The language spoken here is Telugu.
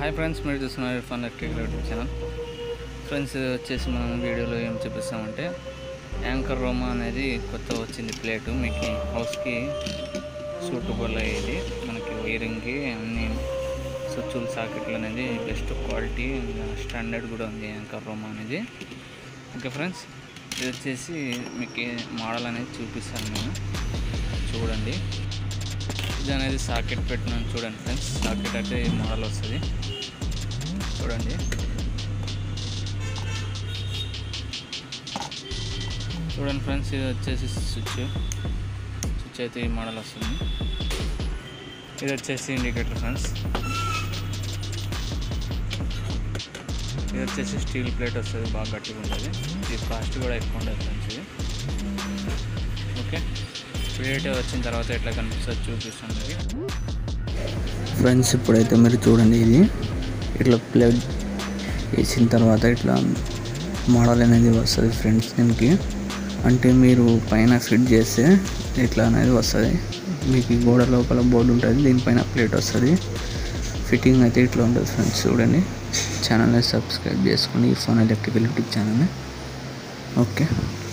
హాయ్ ఫ్రెండ్స్ మీరు చూస్తున్నారు Irfan electric YouTube channel friends ఇది వచ్చేసి మనం వీడియోలో ఏం చూపిస్తామంటే యాంకర్ రోమా అనేది కొత్త వచ్చింది ప్లేటు మీకు హౌస్కి సూటబుల్ అయ్యేది మనకి వైరింగ్కి అన్ని స్విచ్లు సాకెట్లు అనేది బెస్ట్ క్వాలిటీ స్టాండర్డ్ కూడా ఉంది యాంకర్ రోమా అనేది ఓకే ఫ్రెండ్స్ ఇది వచ్చేసి మీకు మోడల్ అనేది చూపిస్తాను నేను చూడండి ఇది అనేది సాకెట్ పెట్టినాను చూడండి ఫ్రెండ్స్ సాకెట్ అయితే ఈ మోడల్ వస్తుంది చూడండి చూడండి ఫ్రెండ్స్ ఇది వచ్చేసి స్విచ్ స్విచ్ అయితే ఈ మోడల్ వస్తుంది ఇది వచ్చేసి ఇండికేటర్ ఫ్రెండ్స్ ఇది వచ్చేసి స్టీల్ ప్లేట్ వస్తుంది బాగా గట్టిగా ఉంటుంది ఇది కాస్ట్ కూడా ఎక్కువ ఉండదు ఫ్రెండ్స్ ఇది ఓకే ప్లేట్ వచ్చిన తర్వాత ఎట్లా కనిపిస్తుంది చూపిస్తుంది ఫ్రెండ్స్ ఇప్పుడైతే మీరు చూడండి ఇది ఇట్లా ప్లేట్ వేసిన తర్వాత ఇట్లా మోడల్ అనేది వస్తుంది ఫ్రెండ్స్ దీనికి అంటే మీరు పైన ఫిట్ చేస్తే ఇట్లా అనేది వస్తుంది మీకు ఈ గోడ లోపల బోర్డు ఉంటుంది దీనిపైన ప్లేట్ వస్తుంది ఫిట్టింగ్ అయితే ఇట్లా ఉంటుంది ఫ్రెండ్స్ చూడండి ఛానల్ని సబ్స్క్రైబ్ చేసుకోండి ఈ ఫోన్ ఎలక్ట్రికల్ యూట్యూబ్ ఛానల్ని ఓకే